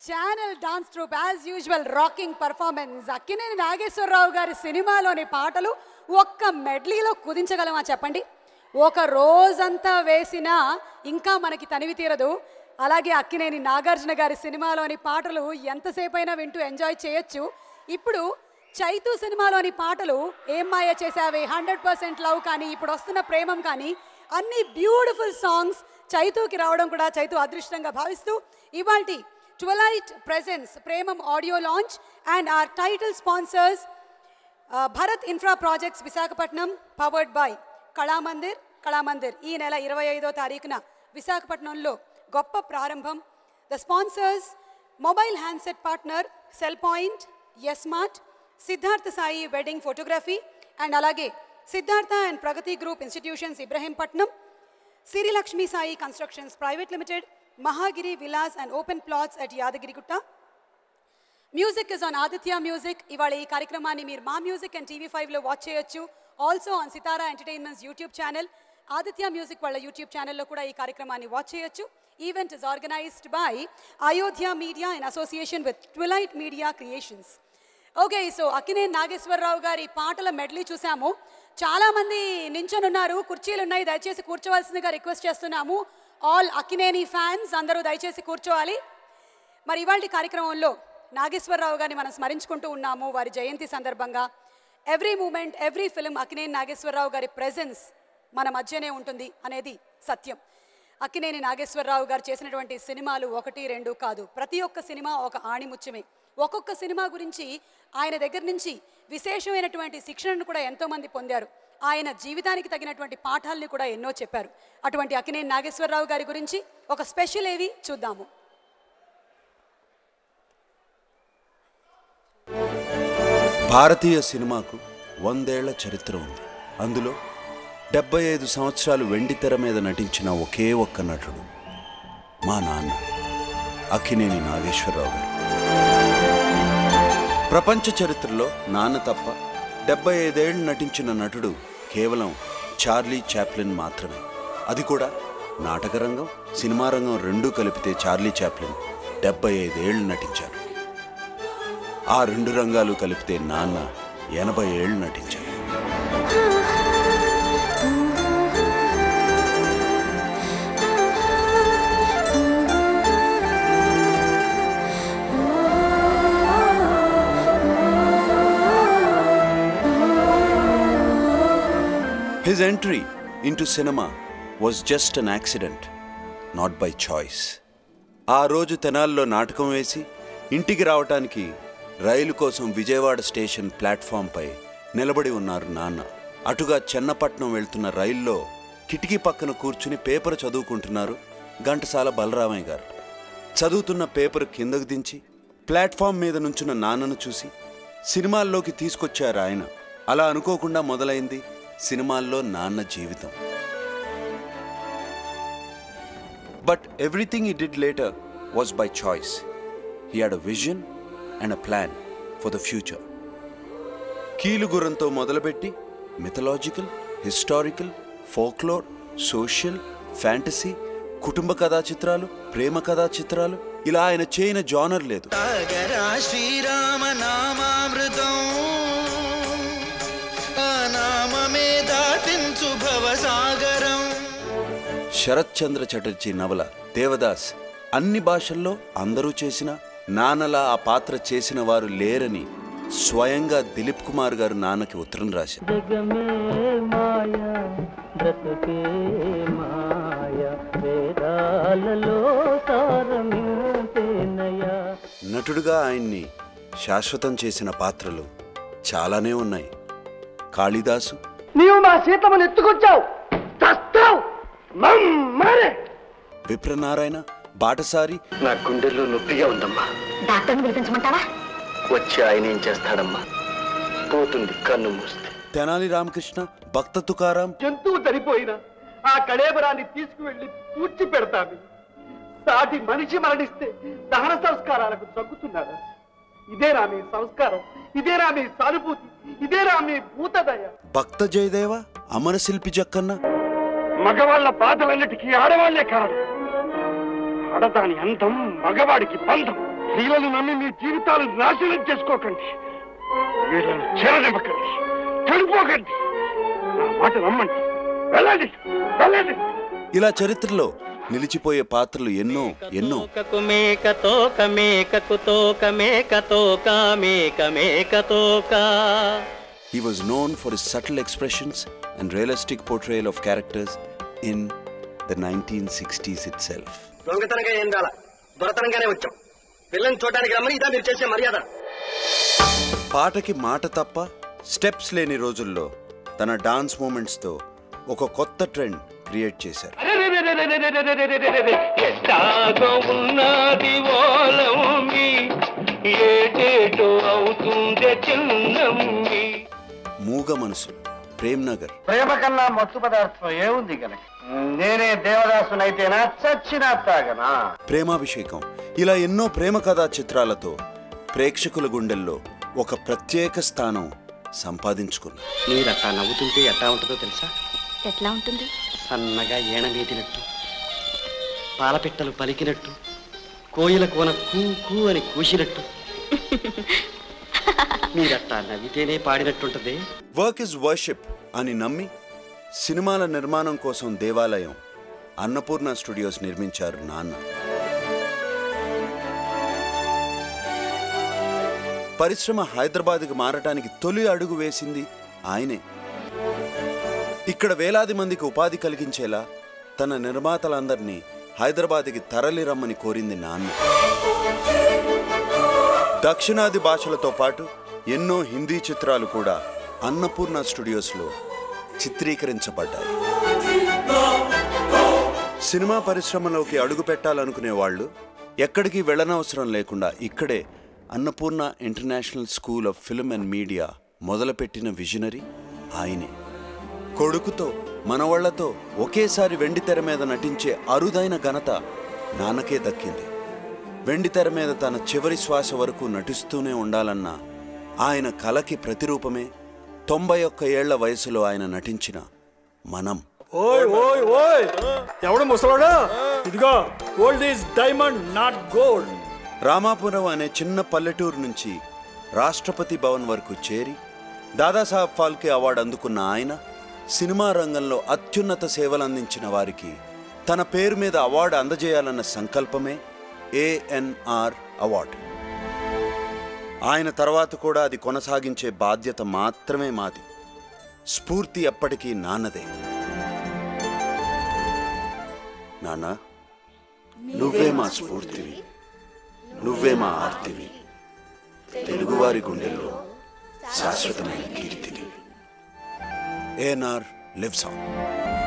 Channel dance troupe as usual rocking performance Akkineni Nageswara Rao సినిమాలోని పాటలు ఒక్క మెడ్లీలో కుదించగలమా చెప్పండి ఒక రోజంతా వేసినా ఇంకా మనకి తనివి తీరదు అలాగే అక్కినేని నాగార్జున గారి సినిమాలోని పాటలు ఎంతసేపు అయినా వింటూ ఎంజాయ్ చేయొచ్చు ఇప్పుడు చైతు సినిమాలోని పాటలు Ye Maaya Chesave hundred percent love కానీ ఇప్పుడు వస్తున్న ప్రేమం కానీ అన్ని బ్యూటిఫుల్ సాంగ్స్ చైతుకి రావడం కూడా చైతు అదృష్టంగా భావిస్తూ ఇవాల్టి twilight presents Premam audio launch and our title sponsors Bharat infra projects Visakhapatnam powered by Kalamandir Kalamandir ఈ నెల ఇరవై ఐదో తారీఖున విశాఖపట్నంలో గొప్ప ప్రారంభం the sponsors mobile handset partner cell point smart Siddhartha Sai wedding photography and అలాగే Siddhartha and Pragathi group institutions Ibrahimpatnam Sirilakshmi Sai constructions private limited Mahagiri Vilas and open plots at Yadagirigutta music is on Aditya music ఇవాళ ఈ కార్యక్రమాన్ని మీరు మా మ్యూజిక్ అండ్ టీవీ ఫైవ్లో వాచ్ చేయొచ్చు also on Sitara entertainments YouTube channel Aditya music వాళ్ళ YouTube ఛానల్లో కూడా ఈ కార్యక్రమాన్ని వాచ్ చేయొచ్చు event is organized by Ayodhya media in association with twilight media creations okay so Akkineni Nageswara Rao పాటల మెడ్లీ చూసాము చాలా మంది నించొని ఉన్నారు కుర్చీలు ఉన్నాయి దయచేసి కూర్చోవలసిందిగా రిక్వెస్ట్ చేస్తున్నాము ఆల్ అక్కినేని ఫ్యాన్స్ అందరూ దయచేసి కూర్చోవాలి మరి ఇవాళ కార్యక్రమంలో నాగేశ్వరరావు గారిని మనం స్మరించుకుంటూ ఉన్నాము వారి జయంతి సందర్భంగా every moment every film Akkineni Nageswara Rao presence మన మధ్యనే ఉంటుంది అనేది సత్యం అక్కినేని నాగేశ్వరరావు గారు చేసినటువంటి సినిమాలు ఒకటి రెండు కాదు ప్రతి ఒక్క సినిమా ఒక ఆణిముత్యమే ఒక్కొక్క సినిమా గురించి ఆయన దగ్గర నుంచి విశేషమైనటువంటి శిక్షణను కూడా ఎంతోమంది పొందారు ఆయన జీవితానికి తగినటువంటి పాఠాలని కూడా ఎన్నో చెప్పారు అటువంటి అక్కినేని నాగేశ్వరరావు గారి గురించి ఒక స్పెషల్ ఏవి చూద్దాము భారతీయ సినిమాకు వందేళ్ల చరిత్ర ఉంది అందులో డెబ్బై ఐదు సంవత్సరాలు వెండి తెర మీద నటించిన ఒకే ఒక్క నటుడు మా నాన్న అక్కినేని నాగేశ్వరరావు గారు ప్రపంచ చరిత్రలో నాన్న తప్ప డెబ్బై ఐదేళ్లు నటించిన నటుడు కేవలం చార్లీ చాప్లిన్ మాత్రమే అది కూడా నాటక రంగం సినిమా రంగం రెండూ కలిపితే చార్లీ చాప్లిన్ డెబ్బై ఐదేళ్లు నటించారు ఆ రెండు రంగాలు కలిపితే నాన్న ఎనభై ఏళ్ళు నటించారు his entry into cinema was just an accident not by choice ఆ రోజు తెనాల్లో నాటకం వేసి ఇంటికి రావటానికి రైలు కోసం విజయవాడ స్టేషన్ ప్లాట్ఫామ్పై నిలబడి ఉన్నారు నాన్న అటుగా చెన్నపట్నం వెళ్తున్న రైల్లో కిటికీ పక్కన కూర్చుని పేపర్ చదువుకుంటున్నారు ఘంటసాల బలరామయ్య గారు చదువుతున్న పేపర్ కిందకు దించి ప్లాట్ఫామ్ మీద నుంచున్న నాన్నను చూసి సినిమాల్లోకి తీసుకొచ్చారు ఆయన అలా అనుకోకుండా మొదలైంది సినిమాల్లో నాన్న జీవితం but everything he did later was by choice he had a vision and a plan for the future కీలుగుర్రంతో మొదలుపెట్టి mythological historical folklore social fantasy కుటుంబ కథా చిత్రాలు ప్రేమ కథా చిత్రాలు ఇలా ఆయన చేయని జానర్ లేదు సాగరా శ్రీరామ నామామృతం ఆ నామమే దాటించు భవసాగరం శరత్ చంద్ర చటర్జీ నవల దేవదాస్ అన్ని భాషల్లో అందరూ చేసిన నాన్నలా ఆ పాత్ర చేసిన వారు లేరని స్వయంగా దిలీప్ కుమార్ గారు నాన్నకి ఉత్తరం రాశారు जग में माया బ్రతుకే మాయ వేదాలలో సారమింతేనయా నటుడుగా ఆయన్ని శాశ్వతం చేసిన పాత్రలు చాలానే ఉన్నాయి కాళిదాసు నీవు మా సీతమ్మను ఎత్తుకొచ్చావు చస్తావు మమ్మరే విప్రనారాయణ బాటసారి నా గుండెల్లో నొప్పిగా ఉందమ్మా డాక్టర్ని పిలిపించమంటావా వచ్చి ఆయన ఏం చేస్తాడమ్మా పోతుంది కన్ను మూస్తే తెనాలి రామకృష్ణ భక్త తుకారాం జంతువు చనిపోయినా ఆ కళేబరాన్ని తీసుకువెళ్లి పూడ్చి పెడతాను సాటి మనిషి మరణిస్తే దహన సంస్కారాలకు తగ్గుతున్నారా ఇదేనా మీ సంస్కారం ఇదేనా మీ సానుభూతి ఇదేనా మీ భూతదయ భక్త జయదేవ అమరశిల్పి జక్కన్న మగవాళ్ళ బాధలన్నిటికీ ఆడవాళ్లే కారణం ఆడదాని అందం మగవాడికి బంధం స్త్రీలను నమ్మి మీ జీవితాలు నాశనం చేసుకోకండి వీళ్ళను చేరనివ్వకండి చనిపోకండి నా మాట నమ్మండి వెళ్ళండి వెళ్ళండి ఇలా చరిత్రలో నిలిచిపోయే పాత్రలు ఎన్నో ఎన్నో తోకకు మేక తోక మేకకు తోక మేక తోక మేక మేక తోక He was known for his subtle expressions and realistic portrayal of characters in the 1960s itself. దొంగతనంగా ఏం రాల దొరతనంగానే వచ్చాం పిల్లని చూడడానికి రమ్మని ఇదా మీరు చేసే మర్యాద పాటకి మాట తప్ప స్టెప్స్ లేని రోజుల్లో తన డాన్స్ మూమెంట్స్తో ఒక కొత్త ట్రెండ్ క్రియేట్ చేశారు ఎట్టాగో ఉన్నది ఓలమ్మి ఏటేటో అవుతుంది చిన్నమ్మి మూగ మనసులు ప్రేమ్ నగర్ ప్రేమ కన్నా మత్తు పదార్థం ఏముంది కనుక నేనే దేవదాసునైతేనా చచ్చినా తాగనా ప్రేమాభిషేకం ఇలా ఎన్నో ప్రేమ కథా చిత్రాలతో ప్రేక్షకుల గుండెల్లో ఒక ప్రత్యేక స్థానం సంపాదించుకున్నారు మీరు అట్టా నవ్వుతుంటే ఎట్టా ఉంటుందో తెలుసా ఎట్లా ఉంటుంది సన్నగా ఏణమేటినట్టు పాలపిట్టలు పలికినట్టు కోయిల కోన కూ కూ అని కూసినట్టు మీరట్టా నవ్వితేనే పాడినట్టుంటది వర్క్ ఇస్ వర్షిప్ అని నమ్మి సినిమాల నిర్మాణం కోసం దేవాలయం అన్నపూర్ణ స్టూడియోస్ నిర్మించారు నాన్న పరిశ్రమ హైదరాబాద్కి మారటానికి తొలి అడుగు వేసింది ఆయనే ఇక్కడ వేలాది మందికి ఉపాధి కలిగించేలా తన నిర్మాతలందరినీ హైదరాబాద్కి తరలి రమ్మని కోరింది నాన్న దక్షిణాది భాషలతో పాటు ఎన్నో హిందీ చిత్రాలు కూడా అన్నపూర్ణ స్టూడియోస్లో చిత్రీకరించబడ్డాయి సినిమా పరిశ్రమలోకి అడుగు పెట్టాలనుకునే వాళ్ళు ఎక్కడికి వెళ్ళనవసరం లేకుండా ఇక్కడే Annapurna international school of film and media మొదలుపెట్టిన విజనరీ ఆయనే కొడుకుతో మనవాళ్లతో ఒకేసారి వెండి తెర మీద నటించే అరుదైన ఘనత నాన్నకే దక్కింది వెండి తెర మీద తన చివరి శ్వాస వరకు నటిస్తూనే ఉండాలన్న ఆయన కలకి ప్రతిరూపమే తొంభై ఒక్క ఏళ్ల వయసులో ఆయన నటించిన మనం ఓయ్ ఓయ్ ఓయ్ ఎవడు ముసలోడా ఇదిగో gold is diamond not gold Ramapuram అనే చిన్న పల్లెటూరు నుంచి రాష్ట్రపతి భవన్ వరకు చేరి దాదాసాహెబ్ ఫాల్కే అవార్డు అందుకున్న ఆయన సినిమా రంగంలో అత్యున్నత సేవలు అందించిన వారికి తన పేరు మీద అవార్డు అందజేయాలన్న సంకల్పమే ఏఎన్ఆర్ అవార్డు ఆయన తర్వాత కూడా అది కొనసాగించే బాధ్యత మాత్రమే మాది స్ఫూర్తి ఎప్పటికీ నాన్నదే నాన్న నువ్వే మా స్ఫూర్తివి నువ్వే మా ఆర్తివి తెలుగువారి గుండెల్లో శాశ్వతమైన కీర్తిని ఏఎన్ఆర్ లివ్స్ ఆన్